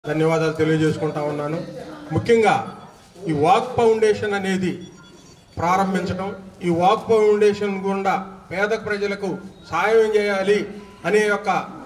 ధన్యవాదాలు తెలియజేసుకుంటా ఉన్నాను ముఖ్యంగా ఈ వాక్ ఫౌండేషన్ అనేది ప్రారంభించడం ఈ వాక్ ఫౌండేషన్ గుండా పేద ప్రజలకు సాయం చేయాలి అనే యొక్క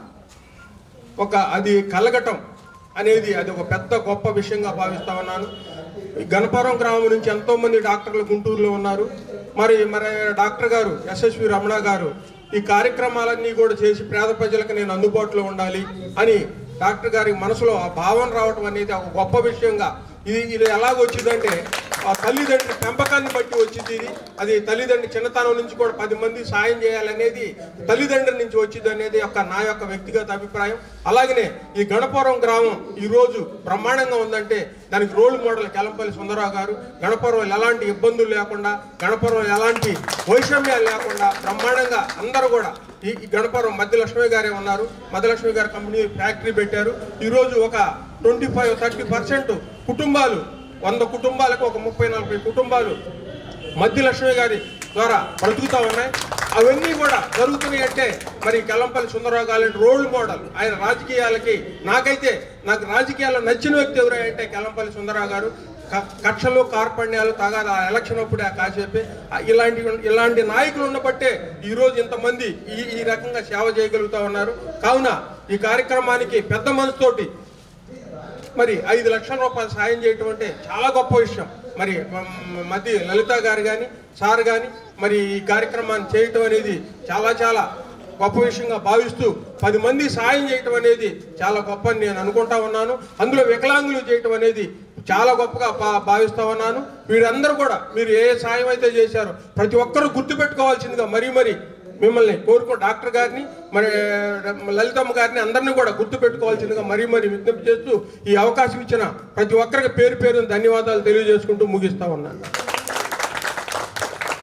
ఒక అది కలగటం అనేది అది ఒక పెద్ద గొప్ప విషయంగా భావిస్తా ఉన్నాను ఈ గణపురం గ్రామం నుంచి ఎంతో మంది డాక్టర్లు గుంటూరులో ఉన్నారు మరి మరి డాక్టర్ గారు యశస్వి రమణ గారు ఈ కార్యక్రమాలన్నీ కూడా చేసి పేద ప్రజలకు నేను అందుబాటులో ఉండాలి అని డాక్టర్ గారి మనసులో ఆ భావన రావటం అనేది ఒక గొప్ప విషయంగా ఇది ఇది ఎలాగొచ్చిందంటే ఆ తల్లిదండ్రి పెంపకాన్ని బట్టి వచ్చింది ఇది అది తల్లిదండ్రి చిన్నతనం నుంచి కూడా పది మంది సాయం చేయాలనేది తల్లిదండ్రుల నుంచి వచ్చింది అనేది ఒక నా యొక్క వ్యక్తిగత అభిప్రాయం అలాగనే ఈ గణపురం గ్రామం ఈ రోజు బ్రహ్మాండంగా ఉందంటే దానికి రోల్ మోడల్ కెలంపల్లి సుందరరావు గారు గణపురం ఎలాంటి ఇబ్బందులు లేకుండా గణపురం ఎలాంటి వైషమ్యాలు లేకుండా బ్రహ్మాండంగా అందరూ కూడా ఈ ఈ గణపురం మధ్యలక్ష్మి గారే ఉన్నారు మధ్యలక్ష్మి గారి కంపెనీ ఫ్యాక్టరీ పెట్టారు ఈరోజు ఒక ట్వంటీ ఫైవ్ థర్టీ పర్సెంట్ కుటుంబాలు వంద కుటుంబాలకు ఒక ముప్పై నలభై కుటుంబాలు మధ్యలక్ష్మి గారి ద్వారా బ్రతుకుతా ఉన్నాయి అవన్నీ కూడా జరుగుతున్నాయి అంటే మరి కెల్లంపల్లి సుందరరావు గారి రోల్ మోడల్ ఆయన రాజకీయాలకి నాకైతే నాకు రాజకీయాల్లో నచ్చిన వ్యక్తి ఎవరు అంటే కెల్లంపల్లి సుందరరావు గారు క- కక్షలు కార్పణ్యాలు తగాద ఆ ఎలక్షన్ అప్పుడే ఆ కాసేపే ఆ ఇలాంటి ఇలాంటి నాయకులు ఉన్నబట్టే ఈరోజు ఇంతమంది ఈ ఈ రకంగా సేవ చేయగలుగుతా ఉన్నారు కావున ఈ కార్యక్రమానికి పెద్ద మనసుతోటి మరి ఐదు లక్షల రూపాయలు సాయం చేయటం అంటే చాలా గొప్ప విషయం మరి మ- మధ్య లలిత గారు కానీ సార్ కానీ మరి ఈ కార్యక్రమాన్ని చేయటం అనేది చాలా చాలా గొప్ప విషయంగా భావిస్తూ పది మంది సాయం చేయటం అనేది చాలా గొప్ప అని నేను అనుకుంటా ఉన్నాను అందులో వికలాంగులు చేయటం అనేది చాలా గొప్పగా భా- భావిస్తా ఉన్నాను వీరందరూ కూడా మీరు ఏ సాయం అయితే చేశారో ప్రతి ఒక్కరూ గుర్తుపెట్టుకోవాల్సిందిగా మరీ మరీ మిమ్మల్ని కోరుకో డాక్టర్ గారిని మరి లలితమ్మ గారిని అందరినీ కూడా గుర్తు పెట్టుకోవాల్సిందిగా మరీ మరీ విజ్ఞప్తి చేస్తూ ఈ అవకాశం ఇచ్చిన ప్రతి ఒక్కరికి పేరు పేరు ధన్యవాదాలు తెలియజేసుకుంటూ ముగిస్తా ఉన్నాను